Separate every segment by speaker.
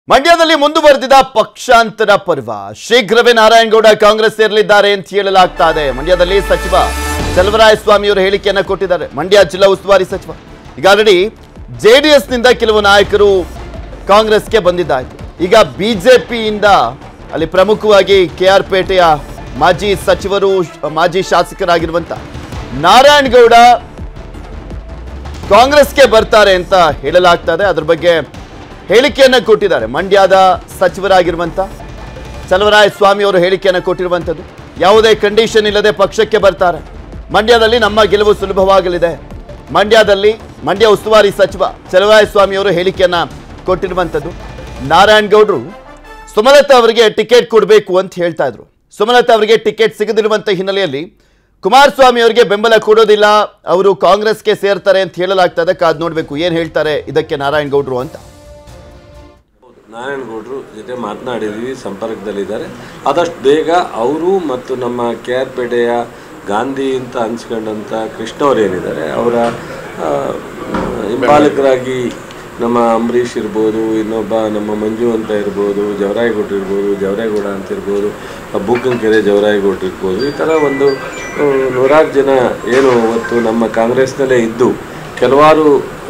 Speaker 1: ಮಂಡ್ಯದಲ್ಲಿ ಮುಂದುವರೆದಿದ ಪಕ್ಷಾಂತರ ಪರ್ವ ಶೀಘ್ರವೇ ನಾರಾಯಣಗೌಡ ಕಾಂಗ್ರೆಸ್ ಸೇರಲಿದ್ದಾರೆ ಅಂತ ಹೇಳಲಾಗ್ತಾ ಇದೆ ಮಂಡ್ಯದಲ್ಲಿ ಸಚಿವ ಚಲವರಾಯಸ್ವಾಮಿ ಅವರು ಹೇಳಿಕೆಯನ್ನ ಕೊಟ್ಟಿದ್ದಾರೆ ಮಂಡ್ಯ ಜಿಲ್ಲಾ ಉಸ್ತುವಾರಿ ಸಚಿವ ಈಗ ಆಲ್ರೆಡಿ ಜೆಡಿಎಸ್ ನಿಂದ ಕೆಲವು ನಾಯಕರು ಕಾಂಗ್ರೆಸ್ಗೆ ಬಂದಿದ್ದಾಯ್ತು ಈಗ ಬಿಜೆಪಿಯಿಂದ ಅಲ್ಲಿ ಪ್ರಮುಖವಾಗಿ ಕೆ ಆರ್ ಪೇಟೆಯ ಮಾಜಿ ಸಚಿವರು ಮಾಜಿ ಶಾಸಕರಾಗಿರುವಂತ ನಾರಾಯಣಗೌಡ ಕಾಂಗ್ರೆಸ್ಗೆ ಬರ್ತಾರೆ ಅಂತ ಹೇಳಲಾಗ್ತಾ ಇದೆ ಅದ್ರ ಬಗ್ಗೆ ಹೇಳಿಕೆಯನ್ನ ಕೊಟ್ಟಿದ್ದಾರೆ ಮಂಡ್ಯದ ಸಚಿವರಾಗಿರುವಂತ ಚಲವರಾಯ ಸ್ವಾಮಿ ಅವರು ಹೇಳಿಕೆಯನ್ನ ಕೊಟ್ಟಿರುವಂಥದ್ದು ಯಾವುದೇ ಕಂಡೀಷನ್ ಇಲ್ಲದೆ ಪಕ್ಷಕ್ಕೆ ಬರ್ತಾರೆ ಮಂಡ್ಯದಲ್ಲಿ ನಮ್ಮ ಗೆಲುವು ಸುಲಭವಾಗಲಿದೆ ಮಂಡ್ಯದಲ್ಲಿ ಮಂಡ್ಯ ಉಸ್ತುವಾರಿ ಸಚಿವ ಚಲವರಾಯ ಸ್ವಾಮಿ ಅವರು ಹೇಳಿಕೆಯನ್ನ ಕೊಟ್ಟಿರುವಂಥದ್ದು ನಾರಾಯಣಗೌಡರು ಸುಮಲತಾ ಅವರಿಗೆ ಟಿಕೆಟ್ ಕೊಡಬೇಕು ಅಂತ ಹೇಳ್ತಾ ಇದ್ರು ಸುಮಲತಾ ಅವರಿಗೆ ಟಿಕೆಟ್ ಸಿಗದಿರುವಂತ ಹಿನ್ನೆಲೆಯಲ್ಲಿ ಕುಮಾರಸ್ವಾಮಿ ಅವರಿಗೆ ಬೆಂಬಲ ಕೊಡೋದಿಲ್ಲ ಅವರು ಕಾಂಗ್ರೆಸ್ಗೆ ಸೇರ್ತಾರೆ ಅಂತ ಹೇಳಲಾಗ್ತದೆ ಕಾದ್ ನೋಡ್ಬೇಕು ಏನ್ ಹೇಳ್ತಾರೆ ಇದಕ್ಕೆ ನಾರಾಯಣಗೌಡರು ಅಂತ
Speaker 2: ನಾರಾಯಣಗೌಡರು ಜೊತೆ ಮಾತನಾಡಿದ್ವಿ ಸಂಪರ್ಕದಲ್ಲಿದ್ದಾರೆ ಆದಷ್ಟು ಬೇಗ ಅವರು ಮತ್ತು ನಮ್ಮ ಕೆ ಆರ್ ಪೇಟೆಯ ಗಾಂಧಿ ಅಂತ ಅನ್ಸ್ಕೊಂಡಂಥ ಕೃಷ್ಣ ಅವ್ರು ಏನಿದ್ದಾರೆ ಅವರ ಆ, ಹಿಂಬಾಲಕರಾಗಿ ನಮ್ಮ ಅಂಬರೀಷ್ ಇರ್ಬೋದು ಇನ್ನೊಬ್ಬ ನಮ್ಮ ಮಂಜು ಅಂತ ಇರ್ಬೋದು ಜವರಾಯಗೌಡ್ರು ಇರ್ಬೋದು ಜವರಾಯಗೌಡ ಅಂತ ಇರ್ಬೋದು ಬೂಕಂಕೆರೆ ಜವರಾಯಗೌಡ್ರು ಇರ್ಬೋದು ಈ ಥರ ಒಂದು ಆ, ನೂರಾರು ಜನ ಏನು ಇವತ್ತು ನಮ್ಮ ಕಾಂಗ್ರೆಸ್ನಲ್ಲೇ ಇದ್ದು ಕೆಲವಾರು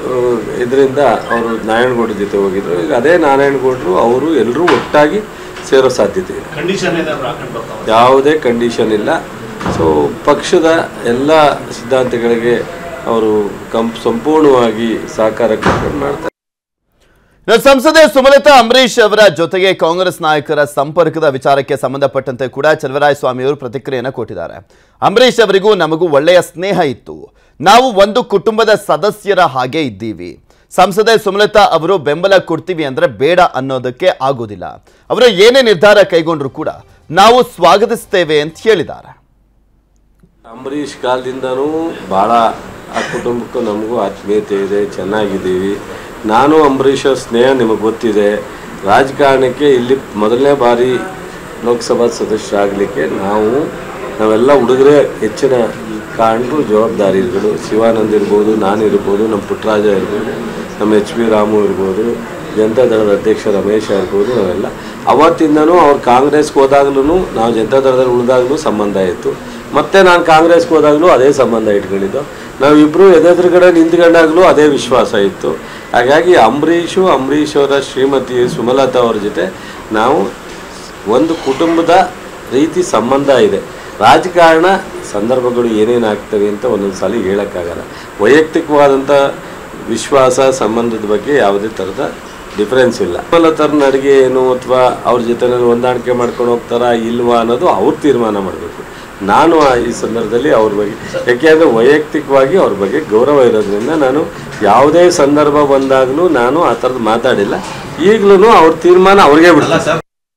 Speaker 2: ಇದರಿಂದ ಅವರು ನಾರಾಯಣಗೌಡ್ರ ಜೊತೆ ಹೋಗಿದ್ರು ಈಗ ಅದೇ ನಾರಾಯಣಗೌಡರು ಅವರು ಎಲ್ಲರೂ ಒಟ್ಟಾಗಿ ಸೇರೋ ಸಾಧ್ಯತೆ ಇದೆ
Speaker 3: ಕಂಡೀಷನ್ ಏನಾದ್ರು ಹಾಕೊಂಡು ಬರ್ತಾವ
Speaker 2: ಯಾವುದೇ ಕಂಡೀಷನ್ ಇಲ್ಲ ಸೊ ಪಕ್ಷದ ಎಲ್ಲ ಸಿದ್ಧಾಂತಗಳಿಗೆ ಅವರು ಕಂ ಸಂಪೂರ್ಣವಾಗಿ ಸಹಕಾರ ಕೊಟ್ಟು ಮಾಡ್ತಾರೆ
Speaker 1: ಇನ್ನು ಸಂಸದೆ ಸುಮಲತಾ ಅಂಬರೀಶ್ ಅವರ ಜೊತೆಗೆ ಕಾಂಗ್ರೆಸ್ ನಾಯಕರ ಸಂಪರ್ಕದ ವಿಚಾರಕ್ಕೆ ಸಂಬಂಧಪಟ್ಟಂತೆ ಕೂಡ ಚಲವರಾಯ ಸ್ವಾಮಿ ಅವರು ಪ್ರತಿಕ್ರಿಯೆಯನ್ನು ಕೊಟ್ಟಿದ್ದಾರೆ ಅಂಬರೀಶ್ ಅವರಿಗೂ ನಮಗೂ ಒಳ್ಳೆಯ ಸ್ನೇಹ ಇತ್ತು ನಾವು ಒಂದು ಕುಟುಂಬದ ಸದಸ್ಯರ ಹಾಗೆ ಇದ್ದೀವಿ ಸಂಸದೆ ಸುಮಲತಾ ಅವರು ಬೆಂಬಲ ಕೊಡ್ತೀವಿ ಅಂದ್ರೆ ಬೇಡ ಅನ್ನೋದಕ್ಕೆ ಆಗೋದಿಲ್ಲ ಅವರು ಏನೇ ನಿರ್ಧಾರ ಕೈಗೊಂಡ್ರು ಕೂಡ ನಾವು ಸ್ವಾಗತಿಸ್ತೇವೆ ಅಂತ ಹೇಳಿದ್ದಾರೆ
Speaker 2: ಅಂಬರೀಷ್ ಕಾಲದಿಂದನೂ ಭಾಳ ಆ ಕುಟುಂಬಕ್ಕೂ ನಮಗೂ ಆತ್ಮೀಯತೆ ಇದೆ ಚೆನ್ನಾಗಿದ್ದೀವಿ ನಾನು ಅಂಬರೀಷ್ ಅವ್ರ ಸ್ನೇಹ ನಿಮಗೆ ಗೊತ್ತಿದೆ ರಾಜಕಾರಣಕ್ಕೆ ಇಲ್ಲಿ ಮೊದಲನೇ ಬಾರಿ ಲೋಕಸಭಾ ಸದಸ್ಯರಾಗಲಿಕ್ಕೆ ನಾವು ನಾವೆಲ್ಲ ಹುಡುಗರೇ ಹೆಚ್ಚಿನ ಕಾರಣರು ಜವಾಬ್ದಾರಿಗಳು ಶಿವಾನಂದ್ ಇರ್ಬೋದು ನಾನು ಇರ್ಬೋದು ನಮ್ಮ ಪುಟ್ಟರಾಜ ಇರ್ಬೋದು ನಮ್ಮ ಎಚ್ ಪಿ ರಾಮು ಇರ್ಬೋದು ಜನತಾದಳದ ಅಧ್ಯಕ್ಷ ರಮೇಶ ಇರ್ಬೋದು ನಾವೆಲ್ಲ ಅವತ್ತಿಂದನೂ ಅವ್ರು ಕಾಂಗ್ರೆಸ್ಗೆ ಹೋದಾಗ್ಲೂ ನಾವು ಜನತಾದಳದಲ್ಲಿ ಉಳಿದಾಗಲೂ ಸಂಬಂಧ ಇತ್ತು ಮತ್ತೆ ನಾನು ಕಾಂಗ್ರೆಸ್ಗೆ ಹೋದಾಗಲೂ ಅದೇ ಸಂಬಂಧ ಇಟ್ಕೊಂಡಿದ್ದು ನಾವಿಬ್ಬರು ಎದೆದುರುಗಡೆ ನಿಂತ್ಕೊಂಡಾಗಲೂ ಅದೇ ವಿಶ್ವಾಸ ಇತ್ತು ಹಾಗಾಗಿ ಅಂಬರೀಷು ಅಂಬರೀಷ್ ಅವರ ಶ್ರೀಮತಿ ಸುಮಲತಾ ಅವ್ರ ಜೊತೆ ನಾವು ಒಂದು ಕುಟುಂಬದ ರೀತಿ ಸಂಬಂಧ ಇದೆ ರಾಜಕಾರಣ ಸಂದರ್ಭಗಳು ಏನೇನು ಆಗ್ತವೆ ಅಂತ ಒಂದೊಂದು ಸಲ ಹೇಳೋಕ್ಕಾಗಲ್ಲ ವೈಯಕ್ತಿಕವಾದಂಥ ವಿಶ್ವಾಸ ಸಂಬಂಧದ ಬಗ್ಗೆ ಯಾವುದೇ ಥರದ ಡಿಫರೆನ್ಸ್ ಇಲ್ಲ ಸುಮಲತಾರ ನಡಿಗೆ ಏನು ಅಥವಾ ಅವ್ರ ಜೊತೆ ಹೊಂದಾಣಿಕೆ ಮಾಡ್ಕೊಂಡು ಹೋಗ್ತಾರಾ ಇಲ್ವಾ ಅನ್ನೋದು ಅವ್ರು ತೀರ್ಮಾನ ಮಾಡಬೇಕು ನಾನು ಆ ಈ ಸಂದರ್ಭದಲ್ಲಿ ಅವ್ರ ಬಗ್ಗೆ ಯಾಕೆಂದರೆ ವೈಯಕ್ತಿಕವಾಗಿ ಅವ್ರ ಬಗ್ಗೆ ಗೌರವ ಇರೋದ್ರಿಂದ ನಾನು ಯಾವುದೇ ಸಂದರ್ಭ ಬಂದಾಗಲೂ ನಾನು ಆ ಥರದ್ದು ಮಾತಾಡಿಲ್ಲ ಈಗಲೂ ಅವ್ರ ತೀರ್ಮಾನ ಅವ್ರಿಗೆ ಬಿಡಲ್ಲ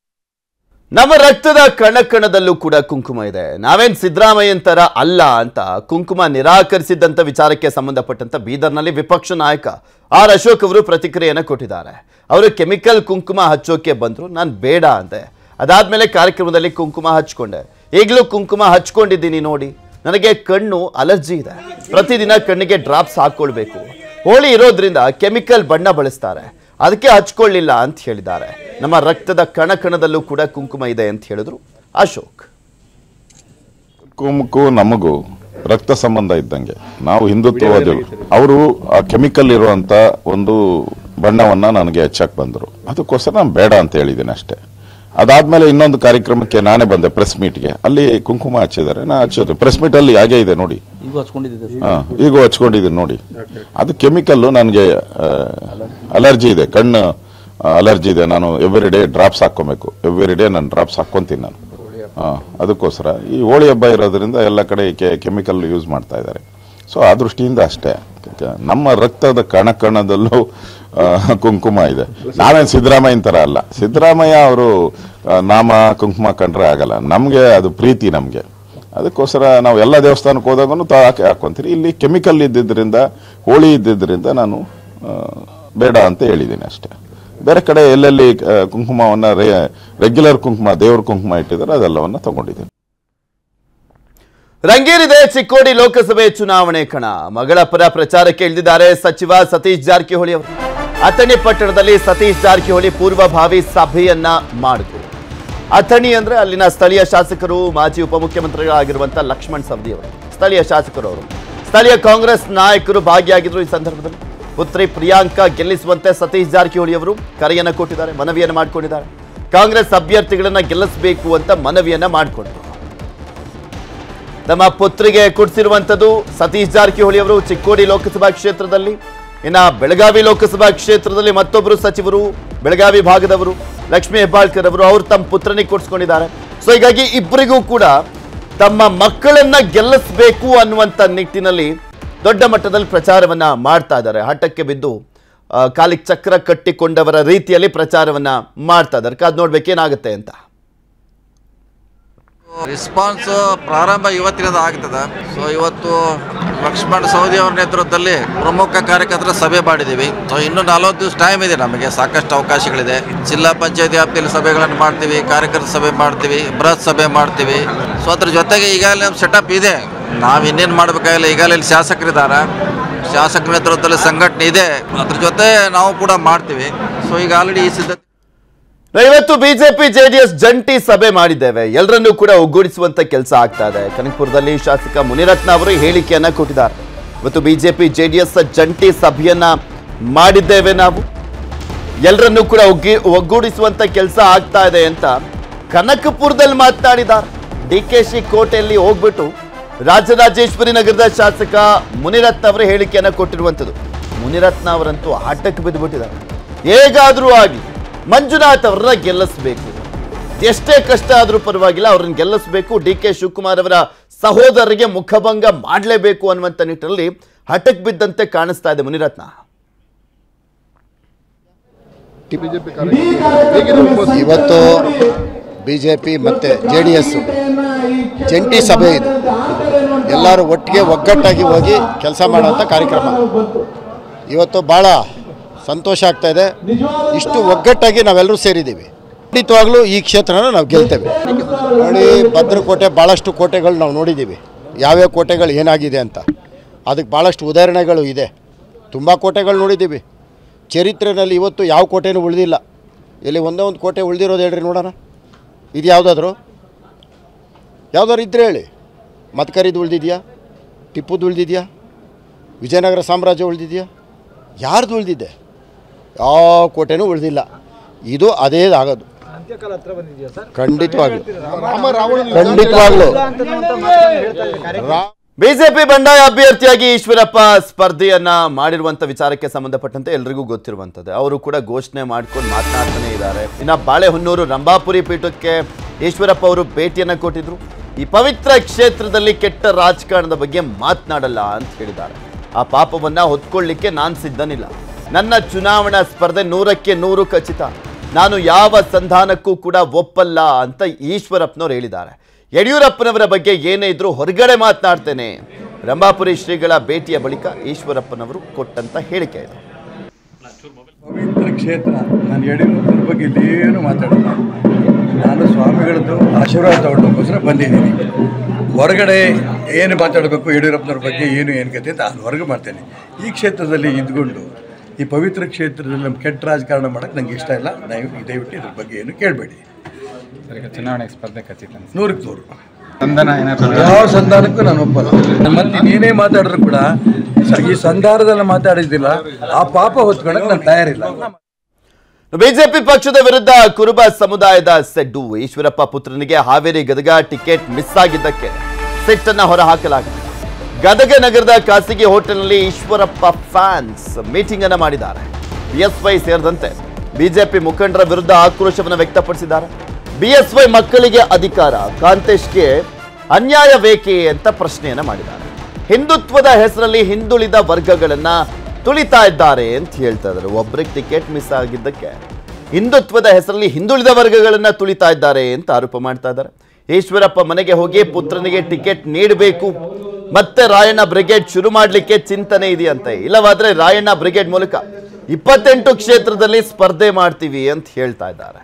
Speaker 1: ನಮ್ಮ ರಕ್ತದ ಕಣಕಣದಲ್ಲೂ ಕೂಡ ಕುಂಕುಮ ಇದೆ ನಾವೇನ್ ಸಿದ್ದರಾಮಯ್ಯನ್ ತರ ಅಲ್ಲ ಅಂತ ಕುಂಕುಮ ನಿರಾಕರಿಸಿದ್ದಂತ ವಿಚಾರಕ್ಕೆ ಸಂಬಂಧಪಟ್ಟಂತ ಬೀದರ್ನಲ್ಲಿ ವಿಪಕ್ಷ ನಾಯಕ ಆರ್ ಅಶೋಕ್ ಅವರು ಪ್ರತಿಕ್ರಿಯೆಯನ್ನು ಕೊಟ್ಟಿದ್ದಾರೆ ಅವರು ಕೆಮಿಕಲ್ ಕುಂಕುಮ ಹಚ್ಚೋಕೆ ಬಂದ್ರು ನಾನು ಬೇಡ ಅಂದೆ ಅದಾದ್ಮೇಲೆ ಕಾರ್ಯಕ್ರಮದಲ್ಲಿ ಕುಂಕುಮ ಹಚ್ಕೊಂಡೆ ಈಗಲೂ ಕುಂಕುಮ ಹಚ್ಕೊಂಡಿದ್ದೀನಿ ನೋಡಿ ನನಗೆ ಕಣ್ಣು ಅಲರ್ಜಿ ಇದೆ ಪ್ರತಿದಿನ ಕಣ್ಣಿಗೆ ಡ್ರಾಪ್ಸ್ ಹಾಕೊಳ್ಬೇಕು ಹೋಳಿ ಇರೋದ್ರಿಂದ ಕೆಮಿಕಲ್ ಬಣ್ಣ ಬಳಸ್ತಾರೆ ಅದಕ್ಕೆ ಹಚ್ಕೊಳ್ಳಿಲ್ಲ ಅಂತ ಹೇಳಿದ್ದಾರೆ ನಮ್ಮ ರಕ್ತದ ಕಣಕಣದಲ್ಲೂ ಕೂಡ ಕುಂಕುಮ ಇದೆ ಅಂತ ಹೇಳಿದ್ರು ಅಶೋಕ್
Speaker 4: ಕುಂಕುಮಕ್ಕೂ ನಮಗೂ ರಕ್ತ ಸಂಬಂಧ ಇದ್ದಂಗೆ ನಾವು ಹಿಂದುತ್ವವಾದಿಗಳು ಅವರು ಆ ಕೆಮಿಕಲ್ ಇರುವಂತ ಒಂದು ಬಣ್ಣವನ್ನ ನನಗೆ ಹಚ್ಚಕ್ ಬಂದರು ಅದಕ್ಕೋಸ್ಕರ ನಾನು ಬೇಡ ಅಂತ ಹೇಳಿದ್ದೀನಿ ಅಷ್ಟೇ ಅದಾದ್ಮೇಲೆ ಇನ್ನೊಂದು ಕಾರ್ಯಕ್ರಮಕ್ಕೆ ನಾನೇ ಬಂದೆ ಪ್ರೆಸ್ ಮೀಟ್ಗೆ ಅಲ್ಲಿ ಕುಂಕುಮ ಹಚ್ಚಿದ್ದಾರೆ ನಾ ಹಚ್ಚೋದು ಪ್ರೆಸ್ ಮೀಟ್ ಅಲ್ಲಿ ಹಾಗೆ ಇದೆ ನೋಡಿ
Speaker 5: ಈಗೂ ಹಚ್ಕೊಂಡಿದ್ದೆ
Speaker 4: ಹಾ ಈಗ ಹಚ್ಕೊಂಡಿದ್ದೀನಿ ನೋಡಿ ಅದು ಕೆಮಿಕಲ್ಲು ನನಗೆ ಅಲರ್ಜಿ ಇದೆ ಕಣ್ಣು ಅಲರ್ಜಿ ಇದೆ ನಾನು ಎವ್ರಿ ಡೇ ಡ್ರಾಪ್ಸ್ ಹಾಕ್ಕೊಬೇಕು ಎವ್ರಿ ಡೇ ನಾನು ಡ್ರಾಪ್ಸ್ ಹಾಕ್ಕೊಂತೀನಿ ನಾನು ಹಾ ಅದಕ್ಕೋಸ್ಕರ ಈ ಹೋಳಿ ಹಬ್ಬ ಇರೋದ್ರಿಂದ ಎಲ್ಲ ಕಡೆ ಕೆಮಿಕಲ್ ಯೂಸ್ ಮಾಡ್ತಾ ಇದ್ದಾರೆ ಸೊ ಆ ದೃಷ್ಟಿಯಿಂದ ಅಷ್ಟೇ ಕ- ನಮ್ಮ ರಕ್ತದ ಕಣ ಕಣದಲ್ಲೂ ಆ, ಕುಂಕುಮ ಇದೆ ನಾವೇನು ಸಿದ್ದರಾಮಯ್ಯನ ಥರ ಅಲ್ಲ ಸಿದ್ದರಾಮಯ್ಯ ಅವರು ನಾಮ ಕುಂಕುಮ ಕಂಡ್ರೆ ಆಗಲ್ಲ ನಮಗೆ ಅದು ಪ್ರೀತಿ ನಮಗೆ ಅದಕ್ಕೋಸ್ಕರ ನಾವು ಎಲ್ಲ ದೇವಸ್ಥಾನಕ್ಕೆ ಹೋದಾಗೂ ತಾ ಹಾಕಿ ಹಾಕೊಂತೀರಿ ಇಲ್ಲಿ ಕೆಮಿಕಲ್ ಇದ್ದಿದ್ದರಿಂದ ಹೋಳಿ ಇದ್ದಿದ್ದರಿಂದ ನಾನು ಆ, ಬೇಡ ಅಂತ ಹೇಳಿದ್ದೀನಿ ಅಷ್ಟೇ ಬೇರೆ ಕಡೆ ಎಲ್ಲೆಲ್ಲಿ ಆ, ಕುಂಕುಮವನ್ನ ರೆಗ್ಯುಲರ್ ಕುಂಕುಮ ದೇವ್ರ ಕುಂಕುಮ ಇಟ್ಟಿದ್ದಾರೆ ಅದೆಲ್ಲವನ್ನ ತಗೊಂಡಿದ್ದೀನಿ
Speaker 1: ರಂಗೇರಿದೆ ಚಿಕ್ಕೋಡಿ ಲೋಕಸಭೆ ಚುನಾವಣೆ ಕಣ ಮಗಳ ಪರ ಪ್ರಚಾರಕ್ಕೆ ಇಳಿದಿದ್ದಾರೆ ಸಚಿವ ಸತೀಶ್ ಜಾರಕಿಹೊಳಿ ಅವರು ಅಥಣಿ ಪಟ್ಟಣದಲ್ಲಿ ಸತೀಶ್ ಜಾರಕಿಹೊಳಿ ಪೂರ್ವಭಾವಿ ಸಭೆಯನ್ನ ಮಾಡಿದ್ರು ಅಥಣಿ ಅಂದ್ರೆ ಅಲ್ಲಿನ ಸ್ಥಳೀಯ ಶಾಸಕರು ಮಾಜಿ ಉಪಮುಖ್ಯಮಂತ್ರಿಗಳಾಗಿರುವಂತ ಲಕ್ಷ್ಮಣ್ ಸವದಿ ಅವರು ಸ್ಥಳೀಯ ಶಾಸಕರು ಅವರು ಸ್ಥಳೀಯ ಕಾಂಗ್ರೆಸ್ ನಾಯಕರು ಭಾಗಿಯಾಗಿದ್ರು ಈ ಸಂದರ್ಭದಲ್ಲಿ ಪುತ್ರಿ ಪ್ರಿಯಾಂಕಾ ಗೆಲ್ಲಿಸುವಂತೆ ಸತೀಶ್ ಜಾರಕಿಹೊಳಿ ಅವರು ಕರೆಯನ್ನ ಕೊಟ್ಟಿದ್ದಾರೆ ಮನವಿಯನ್ನ ಮಾಡಿಕೊಂಡಿದ್ದಾರೆ ಕಾಂಗ್ರೆಸ್ ಅಭ್ಯರ್ಥಿಗಳನ್ನ ಗೆಲ್ಲಿಸಬೇಕು ಅಂತ ಮನವಿಯನ್ನ ಮಾಡಿಕೊಂಡ್ರು ತಮ್ಮ ಪುತ್ರಿಗೆ ಕೊಡಿಸಿರುವಂಥದ್ದು ಸತೀಶ್ ಜಾರಕಿಹೊಳಿ ಅವರು ಚಿಕ್ಕೋಡಿ ಲೋಕಸಭಾ ಕ್ಷೇತ್ರದಲ್ಲಿ ಇನ್ನ ಬೆಳಗಾವಿ ಲೋಕಸಭಾ ಕ್ಷೇತ್ರದಲ್ಲಿ ಮತ್ತೊಬ್ಬರು ಸಚಿವರು ಬೆಳಗಾವಿ ಭಾಗದವರು ಲಕ್ಷ್ಮೀ ಹೆಬ್ಬಾಳ್ಕರ್ ಅವರು ಅವರು ತಮ್ಮ ಪುತ್ರನಿಗೆ ಕೊಡಿಸ್ಕೊಂಡಿದ್ದಾರೆ ಸೊ ಹೀಗಾಗಿ ಇಬ್ಬರಿಗೂ ಕೂಡ ತಮ್ಮ ಮಕ್ಕಳನ್ನ ಗೆಲ್ಲಿಸಬೇಕು ಅನ್ನುವಂಥ ನಿಟ್ಟಿನಲ್ಲಿ ದೊಡ್ಡ ಮಟ್ಟದಲ್ಲಿ ಪ್ರಚಾರವನ್ನ ಮಾಡ್ತಾ ಇದ್ದಾರೆ ಹಠಕ್ಕೆ ಬಿದ್ದು ಆ, ಕಾಲಿಗೆ ಚಕ್ರ ಕಟ್ಟಿಕೊಂಡವರ ರೀತಿಯಲ್ಲಿ ಪ್ರಚಾರವನ್ನ ಮಾಡ್ತಾ ಇದ್ದಾರೆ ಕಾದ್ ನೋಡ್ಬೇಕೇನಾಗುತ್ತೆ ಅಂತ
Speaker 3: ರೆಸ್ಪಾನ್ಸ್ ಪ್ರಾರಂಭ ಇವತ್ತಿನಿಂದ ಆಗ್ತದೆ ಸೊ ಇವತ್ತು ಲಕ್ಷ್ಮಣ್ ಸವದಿ ಅವರ ನೇತೃತ್ವದಲ್ಲಿ ಪ್ರಮುಖ ಕಾರ್ಯಕರ್ತರ ಸಭೆ ಮಾಡಿದ್ದೀವಿ ಸೊ ಇನ್ನು ನಲವತ್ತು ದಿವಸ ಟೈಮ್ ಇದೆ ನಮಗೆ ಸಾಕಷ್ಟು ಅವಕಾಶಗಳಿದೆ ಜಿಲ್ಲಾ ಪಂಚಾಯತಿ ವ್ಯಾಪ್ತಿಯಲ್ಲಿ ಸಭೆಗಳನ್ನು ಮಾಡ್ತೀವಿ ಕಾರ್ಯಕರ್ತರ ಸಭೆ ಮಾಡ್ತೀವಿ ಬೃಹತ್ ಸಭೆ ಮಾಡ್ತೀವಿ ಸೊ ಅದ್ರ ಜೊತೆಗೆ ಈಗಾಗಲೇ ನಮ್ಮ ಸೆಟಪ್ ಇದೆ ನಾವು ಇನ್ನೇನು ಮಾಡಬೇಕಾಗಿಲ್ಲ ಈಗಾಗಲೇ ಇಲ್ಲಿ ಶಾಸಕರಿದ್ದಾರೆ ಶಾಸಕರ ನೇತೃತ್ವದಲ್ಲಿ ಸಂಘಟನೆ ಇದೆ ಅದ್ರ ಜೊತೆ ನಾವು ಕೂಡ ಮಾಡ್ತೀವಿ ಸೊ ಈಗ ಆಲ್ರೆಡಿ ಈ ಸಿದ್ಧತೆ
Speaker 1: ನಾವು ಇವತ್ತು ಬಿಜೆಪಿ ಜೆಡಿಎಸ್ ಜಂಟಿ ಸಭೆ ಮಾಡಿದ್ದೇವೆ ಎಲ್ಲರನ್ನೂ ಕೂಡ ಒಗ್ಗೂಡಿಸುವಂತ ಕೆಲಸ ಆಗ್ತಾ ಇದೆ ಕನಕಪುರದಲ್ಲಿ ಶಾಸಕ ಮುನಿರತ್ನ ಅವರು ಹೇಳಿಕೆಯನ್ನ ಕೊಟ್ಟಿದ್ದಾರೆ ಇವತ್ತು ಬಿಜೆಪಿ ಜೆಡಿಎಸ್ ಜಂಟಿ ಸಭೆಯನ್ನ ಮಾಡಿದ್ದೇವೆ ನಾವು ಎಲ್ಲರನ್ನೂ ಕೂಡ ಒಗ್ಗಿ ಒಗ್ಗೂಡಿಸುವಂತ ಕೆಲಸ ಆಗ್ತಾ ಇದೆ ಅಂತ ಕನಕಪುರದಲ್ಲಿ ಮಾತನಾಡಿದ್ದಾರೆ ಡಿ ಕೆ ಶಿ ಕೋಟೆಯಲ್ಲಿ ಹೋಗ್ಬಿಟ್ಟು ರಾಜರಾಜೇಶ್ವರಿ ನಗರದ ಶಾಸಕ ಮುನಿರತ್ನ ಅವರು ಹೇಳಿಕೆಯನ್ನ ಕೊಟ್ಟಿರುವಂಥದ್ದು ಮುನಿರತ್ನ ಅವರಂತೂ ಆಟಕ್ಕೆ ಬಿದ್ದುಬಿಟ್ಟಿದ್ದಾರೆ ಹೇಗಾದ್ರೂ ಆಗಲಿ ಮಂಜುನಾಥ್ ಅವರನ್ನ ಗೆಲ್ಲಿಸಬೇಕು ಎಷ್ಟೇ ಕಷ್ಟ ಆದ್ರೂ ಪರವಾಗಿಲ್ಲ ಅವ್ರನ್ನ ಗೆಲ್ಲಿಸಬೇಕು ಡಿ ಕೆ ಶಿವಕುಮಾರ್ ಅವರ ಸಹೋದರರಿಗೆ ಮುಖಭಂಗ ಮಾಡಲೇಬೇಕು ಅನ್ನುವಂಥ ನಿಟ್ಟಿನಲ್ಲಿ ಹಠಕ್ ಬಿದ್ದಂತೆ ಕಾಣಿಸ್ತಾ ಇದೆ ಮುನಿರತ್ನ
Speaker 5: ಇವತ್ತು ಬಿ ಜೆ ಪಿ ಮತ್ತು ಜೆ ಡಿ ಎಸ್ ಜಂಟಿ ಸಭೆ ಇದು ಎಲ್ಲರೂ ಒಟ್ಟಿಗೆ ಒಗ್ಗಟ್ಟಾಗಿ ಹೋಗಿ ಕೆಲಸ ಮಾಡುವಂಥ ಕಾರ್ಯಕ್ರಮ ಇವತ್ತು ಭಾಳ ಸಂತೋಷ ಆಗ್ತಾ ಇದೆ ಇಷ್ಟು ಒಗ್ಗಟ್ಟಾಗಿ ನಾವೆಲ್ಲರೂ ಸೇರಿದ್ದೀವಿ ಖಂಡಿತವಾಗ್ಲೂ ಈ ಕ್ಷೇತ್ರನ ನಾವು ಗೆಲ್ತೇವೆ ನೋಡಿ ಭದ್ರಕೋಟೆ ಭಾಳಷ್ಟು ಕೋಟೆಗಳು ನಾವು ನೋಡಿದ್ದೀವಿ ಯಾವ್ಯಾವ ಕೋಟೆಗಳು ಏನಾಗಿದೆ ಅಂತ ಅದಕ್ಕೆ ಭಾಳಷ್ಟು ಉದಾಹರಣೆಗಳು ಇದೆ ತುಂಬ ಕೋಟೆಗಳು ನೋಡಿದ್ದೀವಿ ಚರಿತ್ರೆಯಲ್ಲಿ ಇವತ್ತು ಯಾವ ಕೋಟೆನೂ ಉಳಿದಿಲ್ಲ ಇಲ್ಲಿ ಒಂದೇ ಒಂದು ಕೋಟೆ ಉಳಿದಿರೋದು ಹೇಳ್ರಿ ನೋಡೋಣ ಇದು ಯಾವುದಾದ್ರು ಯಾವ್ದಾದ್ರು ಇದ್ರೆ ಹೇಳಿ ಮತ್ಕರಿದು ಉಳಿದಿದೆಯಾ ಟಿಪ್ಪುದು ಉಳಿದಿದೆಯಾ ವಿಜಯನಗರ ಸಾಮ್ರಾಜ್ಯ ಉಳಿದಿದೆಯಾ ಯಾರ್ದು ಉಳಿದಿದೆ ಯಾವ ಕೋಟೆನೂ ಉಳಿದಿಲ್ಲ ಇದು ಅದೇ ಆಗೋದು ಖಂಡಿತವಾಗ್ಲು ಖಂಡಿತವಾಗ್ಲು ರಾ-
Speaker 1: ಬಿಜೆಪಿ ಬಂಡಾಯ ಅಭ್ಯರ್ಥಿಯಾಗಿ ಈಶ್ವರಪ್ಪ ಸ್ಪರ್ಧೆಯನ್ನ ಮಾಡಿರುವಂತ ವಿಚಾರಕ್ಕೆ ಸಂಬಂಧಪಟ್ಟಂತೆ ಎಲ್ರಿಗೂ ಗೊತ್ತಿರುವಂತದ್ದು ಅವರು ಕೂಡ ಘೋಷಣೆ ಮಾಡ್ಕೊಂಡು ಮಾತನಾಡ್ತಾನೆ ಇದ್ದಾರೆ ಇನ್ನ ಬಾಳೆಹೊನ್ನೂರು ರಂಭಾಪುರಿ ಪೀಠಕ್ಕೆ ಈಶ್ವರಪ್ಪ ಅವರು ಭೇಟಿಯನ್ನ ಕೊಟ್ಟಿದ್ರು ಈ ಪವಿತ್ರ ಕ್ಷೇತ್ರದಲ್ಲಿ ಕೆಟ್ಟ ರಾಜಕಾರಣದ ಬಗ್ಗೆ ಮಾತನಾಡಲ್ಲ ಅಂತ ಹೇಳಿದ್ದಾರೆ ಆ ಪಾಪವನ್ನ ಹೊತ್ಕೊಳ್ಳಿಕ್ಕೆ ನಾನು ಸಿದ್ಧನಿಲ್ಲ ನನ್ನ ಚುನಾವಣಾ ಸ್ಪರ್ಧೆ ನೂರಕ್ಕೆ ನೂರು ಖಚಿತ ನಾನು ಯಾವ ಸಂಧಾನಕ್ಕೂ ಕೂಡ ಒಪ್ಪಲ್ಲ ಅಂತ ಈಶ್ವರಪ್ಪನವ್ರು ಹೇಳಿದ್ದಾರೆ ಯಡಿಯೂರಪ್ಪನವರ ಬಗ್ಗೆ ಏನೇ ಇದ್ರೂ ಹೊರಗಡೆ ಮಾತನಾಡ್ತೇನೆ ರಂಭಾಪುರಿ ಶ್ರೀಗಳ ಭೇಟಿಯ ಬಳಿಕ ಈಶ್ವರಪ್ಪನವರು ಕೊಟ್ಟಂತ ಹೇಳಿಕೆ ಇದು
Speaker 6: ಪವಿತ್ರ ಕ್ಷೇತ್ರ ನಾನು ಯಡಿಯೂರಪ್ಪನ ಬಗ್ಗೆ ಇಲ್ಲೇನು ಮಾತಾಡಲ್ಲ ನಾನು ಸ್ವಾಮಿಗಳದ್ದು ಆಶೀರ್ವಾದ ತಗೊಳ್ಳೋಕ್ಕೋಸ್ಕರ ಬಂದಿದ್ದೀನಿ ಹೊರಗಡೆ ಏನು ಮಾತಾಡಬೇಕು ಯಡಿಯೂರಪ್ಪನವ್ರ ಬಗ್ಗೆ ಏನು ಏನು ಕತೆ ಅಂತ ನಾನು ಹೊರಗೆ ಮಾಡ್ತೇನೆ ಈ ಕ್ಷೇತ್ರದಲ್ಲಿ ಇದ್ಕೊಂಡು ಈ ಪವಿತ್ರ ಕ್ಷೇತ್ರದಲ್ಲಿ ನಮ್ಮ ಕೆಟ್ಟ ರಾಜಕಾರಣ ಮಾಡೋಕ್ಕೆ ನಂಗೆ ಇಷ್ಟ ಇಲ್ಲ ದಯವಿಟ್ಟು ದಯವಿಟ್ಟು ಇದ್ರ ಬಗ್ಗೆ ಏನು ಕೇಳಬೇಡಿ
Speaker 7: ಈಗ ಚುನಾವಣೆ ಸ್ಪರ್ಧೆ ಖಚಿತ ಅನ್ಸುತ್ತೆ.
Speaker 6: ನೂರಕ್ಕೆ ನೂರು
Speaker 7: ಸಂಧಾನ ಏನಾದ್ರು
Speaker 6: ಯಾವ ಸಂಧಾನಕ್ಕೂ ನಾನು ಒಪ್ಪಲ್ಲ ಮತ್ತೆ ನೀನೇ ಮಾತಾಡಿದ್ರು ಕೂಡ ಸ- ಈ ಸಂಧಾನದಲ್ಲಿ ಮಾತಾಡಿದ್ದಿಲ್ಲ ಆ ಪಾಪ ಹೊತ್ಕೊಳಕ್ಕೆ ನಾನು ತಯಾರಿಲ್ಲ
Speaker 1: ಬಿಜೆಪಿ ಪಕ್ಷದ ವಿರುದ್ಧ ಕುರುಬ ಸಮುದಾಯದ ಸೆಡ್ಡು ಈಶ್ವರಪ್ಪ ಪುತ್ರನಿಗೆ ಹಾವೇರಿ ಗದಗ ಟಿಕೆಟ್ ಮಿಸ್ ಆಗಿದ್ದಕ್ಕೆ ಸಿಟ್ಟನ್ನ ಹೊರಹಾಕಲಾಗಿದೆ ಗದಗ ನಗರದ ಖಾಸಗಿ ಹೋಟೆಲ್ನಲ್ಲಿ ಈಶ್ವರಪ್ಪ ಫ್ಯಾನ್ಸ್ ಮೀಟಿಂಗ್ ಅನ್ನ ಮಾಡಿದ್ದಾರೆ ಬಿಎಸ್ವೈ ಸೇರಿದಂತೆ ಬಿಜೆಪಿ ಮುಖಂಡರ ವಿರುದ್ಧ ಆಕ್ರೋಶವನ್ನು ವ್ಯಕ್ತಪಡಿಸಿದ್ದಾರೆ ಬಿಎಸ್ವೈ ಮಕ್ಕಳಿಗೆ ಅಧಿಕಾರ ಕಾಂತೇಶ್ಗೆ ಅನ್ಯಾಯ ಬೇಕೇ ಅಂತ ಪ್ರಶ್ನೆಯನ್ನ ಮಾಡಿದ್ದಾರೆ ಹಿಂದುತ್ವದ ಹೆಸರಲ್ಲಿ ಹಿಂದುಳಿದ ವರ್ಗಗಳನ್ನ ತುಳಿತಾ ಇದ್ದಾರೆ ಅಂತ ಹೇಳ್ತಾ ಇದ್ದಾರೆ ಒಬ್ಬರಿಗೆ ಟಿಕೆಟ್ ಮಿಸ್ ಆಗಿದ್ದಕ್ಕೆ ಹಿಂದುತ್ವದ ಹೆಸರಲ್ಲಿ ಹಿಂದುಳಿದ ವರ್ಗಗಳನ್ನ ತುಳಿತಾ ಇದ್ದಾರೆ ಅಂತ ಆರೋಪ ಮಾಡ್ತಾ ಇದ್ದಾರೆ ಈಶ್ವರಪ್ಪ ಮನೆಗೆ ಹೋಗಿ ಪುತ್ರನಿಗೆ ಟಿಕೆಟ್ ನೀಡಬೇಕು ಮತ್ತೆ ರಾಯಣ್ಣ ಬ್ರಿಗೇಡ್ ಶುರು ಮಾಡಲಿಕ್ಕೆ ಚಿಂತನೆ ಇದೆಯಂತೆ ಇಲ್ಲವಾದ್ರೆ ರಾಯಣ್ಣ ಬ್ರಿಗೇಡ್ ಮೂಲಕ ಇಪ್ಪತ್ತೆಂಟು ಕ್ಷೇತ್ರದಲ್ಲಿ ಸ್ಪರ್ಧೆ ಮಾಡ್ತೀವಿ ಅಂತ ಹೇಳ್ತಾ ಇದ್ದಾರೆ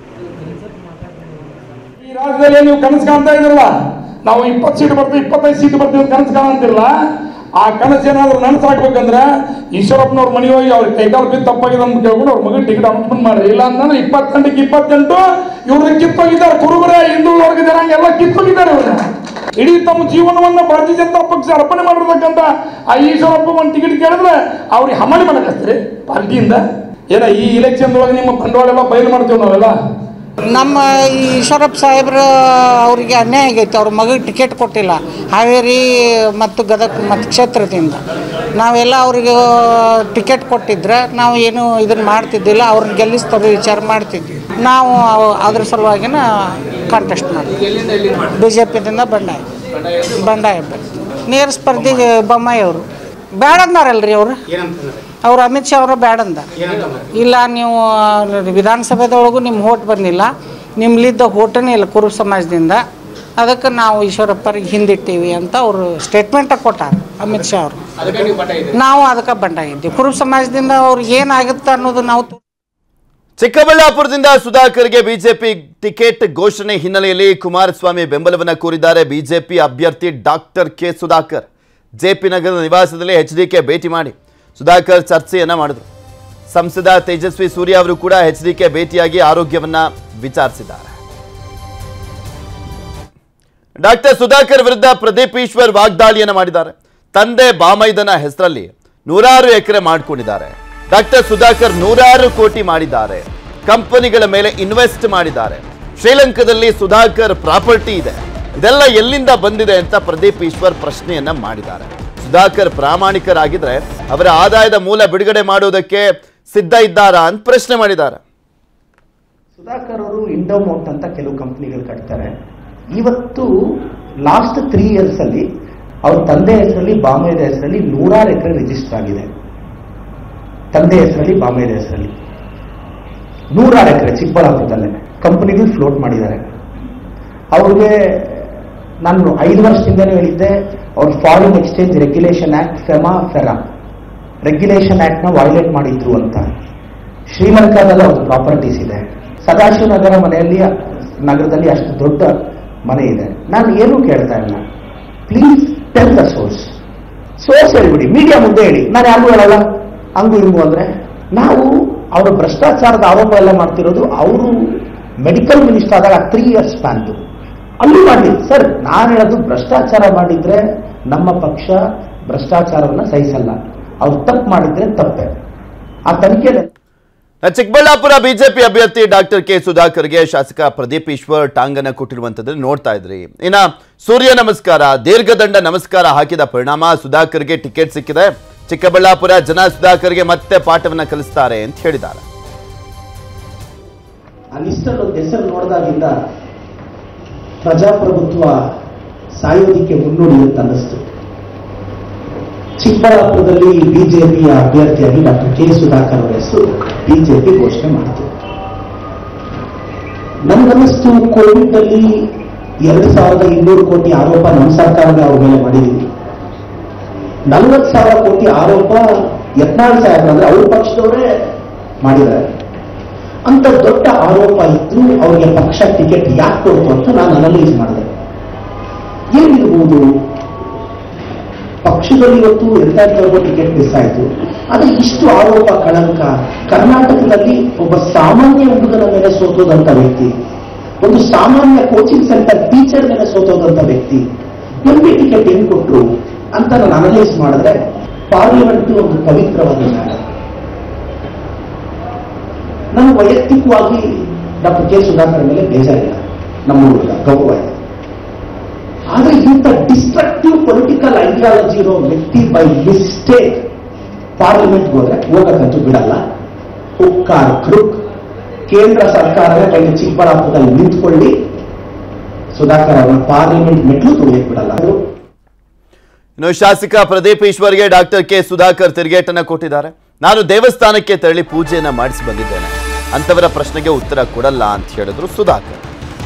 Speaker 8: ಈ ರಾಜ್ಯದಲ್ಲಿ ನೀವು ಕನಸು ಕಾಣ್ತಾ ಇದ್ರಲ್ಲ ನಾವು ಇಪ್ಪತ್ತು ಸೀಟ್ ಬರ್ತೀವಿ ಇಪ್ಪತ್ತೈದು ಸೀಟ್ ಬರ್ತೀವಿ ಅಂತ ಕನಸು ಕಾಣಂತಿರಲ್ಲ ಆ ಕನಸು ಏನಾದ್ರು ನನಸಾಕ್ಬೇಕಂದ್ರೆ ಈಶ್ವರಪ್ಪನವ್ರ ಮನೆ ಹೋಗಿ ಅವ್ರ ಕೈಕಾಲು ಬಿದ್ದು ತಪ್ಪಾಗಿದೆ ಅಂತ ಕೇಳ್ಕೊಂಡು ಅವ್ರ ಮಗನ ಟಿಕೆಟ್ ಅನೌನ್ಸ್ಮೆಂಟ್ ಮಾಡಿ ಇಲ್ಲ ಅಂದ್ರೆ ಇಪ್ಪತ್ತೆಂಟಕ್ಕೆ ಇಪ್ಪತ್ತೆಂಟು ಇವ್ರನ್ನ ಕಿತ್ತೋಗಿದ್ದಾರೆ ಕುರುಬರೇ ಹಿಂದುಳಿದ ವರ್ಗ ಜನಾಂಗ ಎಲ್ಲ ಕಿತ್ತೋಗಿದ್ದಾರೆ ಇವ್ರನ್ನ ಇಡೀ ತಮ್ಮ ಜೀವನವನ್ನ ಭಾರತೀಯ ಜನತಾ ಪಕ್ಷ ಅರ್ಪಣೆ ಮಾಡಿರ್ತಕ್ಕಂಥ ಆ ಈಶ್ವರಪ್ಪ ಒಂದು ಟಿಕೆಟ್ ಕೇಳಿದ್ರೆ ಅವ್ರಿಗೆ ಹಮಲಿ ಮಾಡಕಸ್ತೀರಿ ಪಾರ್ಟಿಯಿಂದ ಏನ ಈ ಇಲೆಕ್ಷನ್ ಒಳಗೆ ನಿಮ್ಮ ಬಂಡವಾಳ ಎಲ್ಲ ಬಯಲು ಮಾಡ್ತೀವಿ ನಾವೆಲ್ಲ
Speaker 9: ನಮ್ಮ ಈ ಈಶ್ವರಪ್ಪ ಸಾಹೇಬ್ರ ಅವರಿಗೆ ಅನ್ಯಾಯ ಆಗೈತೆ ಅವ್ರ ಮಗಳಿಗೆ ಟಿಕೆಟ್ ಕೊಟ್ಟಿಲ್ಲ ಹಾವೇರಿ ಮತ್ತು ಗದಗ ಮತ್ತು ಕ್ಷೇತ್ರದಿಂದ ನಾವೆಲ್ಲ ಅವ್ರಿಗೆ ಟಿಕೆಟ್ ಕೊಟ್ಟಿದ್ರೆ ನಾವು ಏನು ಇದನ್ನು ಮಾಡ್ತಿದ್ದಿಲ್ಲ ಅವ್ರನ್ನ ಗೆಲ್ಲಿಸ್ತವ್ರು ವಿಚಾರ ಮಾಡ್ತಿದ್ವಿ ನಾವು ಅವ್- ಅದ್ರ ಸಲುವಾಗಿನ ಕಾಂಟೆಸ್ಟ್ ಮಾಡ್ತೀವಿ ಬಿ ಜೆ ಪಿದಿಂದ ಬಂಡಾಯ ಬಂಡಾಯ ಅಭ್ಯರ್ಥಿ ನೇರ ಸ್ಪರ್ಧಿ ಬೊಮ್ಮಾಯಿ ಅವರು ಬೇಡ ಅಂದಾರಲ್ರಿ ಅವರು ಅವ್ರು ಅಮಿತ್ ಶಾ ಅವರು ಬೇಡ ಅಂದ ಇಲ್ಲ ನೀವು ವಿಧಾನಸಭೆದೊಳಗೂ ನಿಮ್ಮ ಹೋಟ್ ಬಂದಿಲ್ಲ ನಿಮ್ಲಿದ್ದ ಹೋಟನೇ ಇಲ್ಲ ಕುರುಬ ಸಮಾಜದಿಂದ ಅದಕ್ಕೆ ನಾವು ಈಶ್ವರಪ್ಪರಿಗೆ ಹಿಂದಿಟ್ಟೀವಿ ಅಂತ ಅವರು ಸ್ಟೇಟ್ಮೆಂಟ ಕೊಟ್ಟಾರ ಅಮಿತ್ ಶಾ ಅವರು ನಾವು ಅದಕ್ಕೆ ಬಂಡಾಗಿದ್ದೀವಿ ಕುರುಬ ಸಮಾಜದಿಂದ ಅವ್ರಿಗೆ ಏನಾಗುತ್ತೆ ಅನ್ನೋದು ನಾವು ತೋ-
Speaker 1: ಚಿಕ್ಕಬಳ್ಳಾಪುರದಿಂದ ಸುಧಾಕರ್ಗೆ ಬಿಜೆಪಿ ಟಿಕೆಟ್ ಘೋಷಣೆ ಹಿನ್ನೆಲೆಯಲ್ಲಿ ಕುಮಾರಸ್ವಾಮಿ ಬೆಂಬಲವನ್ನ ಕೋರಿದ್ದಾರೆ ಬಿಜೆಪಿ ಅಭ್ಯರ್ಥಿ ಡಾಕ್ಟರ್ ಕೆ ಸುಧಾಕರ್ ಜೆಪಿ ನಗರದ ನಿವಾಸದಲ್ಲಿ ಎಚ್ ಕೆ ಭೇಟಿ ಮಾಡಿ ಸುಧಾಕರ್ ಚರ್ಚೆಯನ್ನ ಮಾಡಿದರು ಸಂಸದ ತೇಜಸ್ವಿ ಸೂರ್ಯ ಅವರು ಕೂಡ ಎಚ್ ಕೆ ಭೇಟಿಯಾಗಿ ಆರೋಗ್ಯವನ್ನ ವಿಚಾರಿಸಿದ್ದಾರೆ ಡಾಕ್ಟರ್ ಸುಧಾಕರ್ ವಿರುದ್ಧ ಪ್ರದೀಪ್ ಈಶ್ವರ್ ವಾಗ್ದಾಳಿಯನ್ನ ಮಾಡಿದ್ದಾರೆ ತಂದೆ ಬಾಮೈದನ ಹೆಸರಲ್ಲಿ ನೂರಾರು ಎಕರೆ ಮಾಡಿಕೊಂಡಿದ್ದಾರೆ ಡಾಕ್ಟರ್ ಸುಧಾಕರ್ ನೂರಾರು ಕೋಟಿ ಮಾಡಿದ್ದಾರೆ ಕಂಪನಿಗಳ ಮೇಲೆ ಇನ್ವೆಸ್ಟ್ ಮಾಡಿದ್ದಾರೆ ಶ್ರೀಲಂಕಾದಲ್ಲಿ ಸುಧಾಕರ್ ಪ್ರಾಪರ್ಟಿ ಇದೆ ಇದೆಲ್ಲ ಎಲ್ಲಿಂದ ಬಂದಿದೆ ಅಂತ ಪ್ರದೀಪ್ ಈಶ್ವರ್ ಪ್ರಶ್ನೆಯನ್ನ ಮಾಡಿದ್ದಾರೆ ಸುಧಾಕರ್ ಪ್ರಾಮಾಣಿಕರಾಗಿದ್ರೆ ಅವರ ಆದಾಯದ ಮೂಲ ಬಿಡುಗಡೆ ಮಾಡೋದಕ್ಕೆ ಸಿದ್ಧ ಇದ್ದಾರಾ ಅಂತ ಪ್ರಶ್ನೆ ಮಾಡಿದ್ದಾರೆ
Speaker 10: ಸುಧಾಕರ್ ಅವರು ಇಂಡೋಮೋಟ್ ಅಂತ ಕೆಲವು ಕಂಪ್ನಿಗಳು ಕಟ್ತಾರೆ ಇವತ್ತು ಲಾಸ್ಟ್ ತ್ರೀ ಇಯರ್ಸ್ ಅಲ್ಲಿ ಅವ್ರ ತಂದೆ ಹೆಸರಲ್ಲಿ ಬಾಂಬೆದ ಹೆಸರಲ್ಲಿ ನೂರಾರು ಎಕರೆ ರಿಜಿಸ್ಟರ್ ಆಗಿದೆ ತಂದೆ ಹೆಸರಲ್ಲಿ ಬಾಂಬೆದ ಹೆಸರಲ್ಲಿ ನೂರಾರು ಎಕರೆ ಚಿಕ್ಕಬಳ್ಳಾಪುರದಲ್ಲೇ ಕಂಪನಿಗಳು ಫ್ಲೋಟ್ ಮಾಡಿದ್ದಾರೆ ಅವ್ರಿಗೆ ನಾನು ಐದು ವರ್ಷದಿಂದಲೇ ಹೇಳಿದ್ದೆ ಅವ್ರು foreign exchange regulation act FEMA FERA regulation ಆಕ್ಟ್ನ ವೈಲೇಟ್ ಮಾಡಿದ್ರು ಅಂತ ಶ್ರೀಲಂಕಾದಲ್ಲಿ ಅವ್ರ ಪ್ರಾಪರ್ಟೀಸ್ ಇದೆ ಸದಾಶಿವ ನಗರ ಮನೆಯಲ್ಲಿ ನಗರದಲ್ಲಿ ಅಷ್ಟು ದೊಡ್ಡ ಮನೆ ಇದೆ ನಾನು ಏನೂ ಕೇಳ್ತಾ ಇಲ್ಲ please tell the source source ಹೇಳ್ಬಿಡಿ ಮೀಡಿಯಾ ಮುಂದೆ ಹೇಳಿ ನಾನು ಯಾರಿಗೂ ಹೇಳಲ್ಲ ಹಂಗು ಹಿಂಗು ಅಂದ್ರೆ ನಾವು ಅವರ ಭ್ರಷ್ಟಾಚಾರದ ಆರೋಪ ಎಲ್ಲ ಮಾಡ್ತಿರೋದು ಅವರು ಮೆಡಿಕಲ್ ಮಿನಿಸ್ಟರ್ ಆದಾಗ ತ್ರೀ ಇಯರ್ಸ್ ಸ್ಪ್ಯಾನ್ದು ಅಲ್ಲಿ ಮಾಡಲಿ ಸರ್ ನಾನು ಹೇಳೋದು ಭ್ರಷ್ಟಾಚಾರ ಮಾಡಿದ್ರೆ ನಮ್ಮ ಪಕ್ಷ ಭ್ರಷ್ಟಾಚಾರವನ್ನ ಸಹಿಸಲ್ಲ ಅವ್ರು ತಪ್ಪು ಮಾಡಿದ್ರೆ ತಪ್ಪೆ ಆ ತನಿಖೆ
Speaker 1: ಚಿಕ್ಕಬಳ್ಳಾಪುರ ಬಿಜೆಪಿ ಅಭ್ಯರ್ಥಿ ಡಾಕ್ಟರ್ ಕೆ ಸುಧಾಕರ್ಗೆ ಶಾಸಕ ಪ್ರದೀಪ್ ಈಶ್ವರ್ ಟಾಂಗನ ಕೊಟ್ಟಿರುವಂತದ್ದನ್ನು ನೋಡ್ತಾ ಇದ್ರಿ ಇನ್ನ ಸೂರ್ಯ ನಮಸ್ಕಾರ ದೀರ್ಘದಂಡ ನಮಸ್ಕಾರ ಹಾಕಿದ ಪರಿಣಾಮ ಸುಧಾಕರ್ಗೆ ಟಿಕೆಟ್ ಸಿಕ್ಕಿದೆ ಚಿಕ್ಕಬಳ್ಳಾಪುರ ಜನ ಸುಧಾಕರ್ಗೆ ಮತ್ತೆ ಪಾಠವನ್ನ ಕಲಿಸ್ತಾರೆ ಅಂತ ಹೇಳಿದ್ದಾರೆ
Speaker 10: ಆ ಲಿಸ್ಟಲ್ಲಿ ಒಂದು ಹೆಸರು ನೋಡಿದಾಗಿಂದ ಪ್ರಜಾಪ್ರಭುತ್ವ ಸಾಯೋದಿಕ್ಕೆ ಮುನ್ನುಡಿ ಅಂತ ಅನ್ನಿಸ್ತು ಚಿಕ್ಕಬಳ್ಳಾಪುರದಲ್ಲಿ ಬಿಜೆಪಿಯ ಅಭ್ಯರ್ಥಿಯಾಗಿ ಡಾಕ್ಟರ್ ಕೆ ಸುಧಾಕರ್ ಅವರ ಹೆಸರು ಬಿಜೆಪಿ ಘೋಷಣೆ ಮಾಡಿತು ನನ್ಗನ್ನಿಸ್ತು ಕೋವಿಡ್ ಅಲ್ಲಿ ಎರಡು ಸಾವಿರದ ಇನ್ನೂರು ಕೋಟಿ ಆರೋಪ ನಮ್ಮ ಸರ್ಕಾರದ ಅವ್ರ ಮೇಲೆ ಮಾಡಿದೀವಿ ನಲವತ್ತು ಸಾವಿರ ಕೋಟಿ ಆರೋಪ ಯತ್ನಾಳ್ ಸಾಹೇಬ್ರು ಅಂದ್ರೆ ಅವ್ರ ಪಕ್ಷದವರೇ ಮಾಡಿದ್ದಾರೆ ಅಂತ ದೊಡ್ಡ ಆರೋಪ ಇದ್ದು ಅವರಿಗೆ ಪಕ್ಷ ಟಿಕೆಟ್ ಯಾಕೆ ಕೊಡ್ತು ಅಂತ ನಾನು ಅನಲೈಸ್ ಮಾಡಿದೆ ಏನಿರ್ಬೋದು ಪಕ್ಷದಲ್ಲಿ ಇವತ್ತು ಎಂತ ಟಿಕೆಟ್ ಮಿಸ್ ಆಯಿತು ಆದ್ರೆ ಇಷ್ಟು ಆರೋಪ ಕಳಂಕ ಕರ್ನಾಟಕದಲ್ಲಿ ಒಬ್ಬ ಸಾಮಾನ್ಯ ಹುಡುಗನ ಮೇಲೆ ಸೋತೋದಂತ ವ್ಯಕ್ತಿ ಒಂದು ಸಾಮಾನ್ಯ ಕೋಚಿಂಗ್ ಸೆಂಟರ್ ಟೀಚರ್ ಮೇಲೆ ಸೋತೋದಂತ ವ್ಯಕ್ತಿ ಎಂ ಟಿಕೆಟ್ ಹೆಂಗ್ ಕೊಟ್ರು ಅಂತ ನಾನು ಅನಲೈಸ್ ಮಾಡಿದ್ರೆ ಪಾರ್ಲಿಮೆಂಟ್ ಒಂದು ಪವಿತ್ರವಾದ ಜಾಗ ನಾನು ವೈಯಕ್ತಿಕವಾಗಿ ಡಾಕ್ಟರ್ ಕೆ ಸುಧಾಕರ್ ಮೇಲೆ ಬೇಜಾರಿಲ್ಲ ನಮ್ಮ ಹುಡುಗ ಗೌರವ ಇದೆ ಆದ್ರೆ ಇಂಥ ಡಿಸ್ಟ್ರಕ್ಟಿವ್ ಪೊಲಿಟಿಕಲ್ ಐಡಿಯಾಲಜಿ ಇರೋ ವ್ಯಕ್ತಿ ಬೈ ಮಿಸ್ಟೇಕ್ ಪಾರ್ಲಿಮೆಂಟ್ ಹೋದ್ರೆ ಹೋಗಕ್ಕಂತೂ ಬಿಡಲ್ಲ ಹುಕ್ಕಾರ್ ಕ್ರುಕ್ ಕೇಂದ್ರ ಸರ್ಕಾರವೇ ಕೈ ಚಿಕ್ಕಬಳ್ಳಾಪುರದಲ್ಲಿ ನಿಂತ್ಕೊಳ್ಳಿ ಸುಧಾಕರ್ ಅವರ ಪಾರ್ಲಿಮೆಂಟ್ ಮೆಟ್ಲು ತುಳಿಯಕ್ ಬಿಡಲ್ಲ ಅವರು
Speaker 1: ಇನ್ನು ಶಾಸಕ ಪ್ರದೀಪ್ ಈಶ್ವರ್ಗೆ ಡಾಕ್ಟರ್ ಕೆ ಸುಧಾಕರ್ ತಿರುಗೇಟನ್ನ ಕೊಟ್ಟಿದ್ದಾರೆ ನಾನು ದೇವಸ್ಥಾನಕ್ಕೆ ತೆರಳಿ ಪೂಜೆಯನ್ನ ಮಾಡಿಸಿ ಬಂದಿದ್ದೇನೆ ಅಂತವರ ಪ್ರಶ್ನೆಗೆ ಉತ್ತರ ಕೊಡಲ್ಲ ಅಂತ ಹೇಳಿದ್ರು ಸುಧಾಕರ್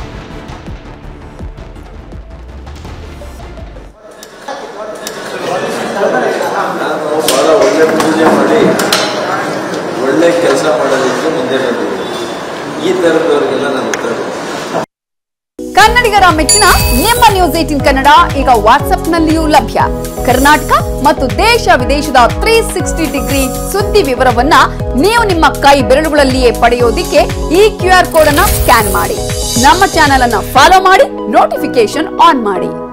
Speaker 2: ನಾವು ಭಾಳ ಒಳ್ಳೆ ಪೂಜೆ ಮಾಡಿ ಒಳ್ಳೆ ಕೆಲಸ ಮಾಡೋದಕ್ಕೆ ಮುಂದೆ ಬಂದಿದ್ದೀವಿ ಈ ಥರದವ್ರಿಗೆಲ್ಲ ನಾನು ಉತ್ತರ ಕೊಡ್ತೀನಿ.
Speaker 11: ಕನ್ನಡಿಗರ ಮೆಚ್ಚಿನ ನಿಮ್ಮ ನ್ಯೂಸ್ ಏಟಿನ್ ಕನ್ನಡ ಈಗ ವಾಟ್ಸ್ಆಪ್ನಲ್ಲಿಯೂ ಲಭ್ಯ ಕರ್ನಾಟಕ ಮತ್ತು ದೇಶ ವಿದೇಶದ ತ್ರೀ ಸಿಕ್ಸ್ಟಿ ಡಿಗ್ರಿ ಸುದ್ದಿ ವಿವರವನ್ನ ನೀವು ನಿಮ್ಮ ಕೈ ಬೆರಳುಗಳಲ್ಲಿಯೇ ಪಡೆಯೋದಿಕ್ಕೆ ಈ ಕ್ಯೂ ಆರ್ ಕೋಡ್ ಅನ್ನ ಸ್ಕ್ಯಾನ್ ಮಾಡಿ ನಮ್ಮ ಚಾನೆಲ್ ಅನ್ನ ಫಾಲೋ ಮಾಡಿ ನೋಟಿಫಿಕೇಶನ್ ಆನ್ ಮಾಡಿ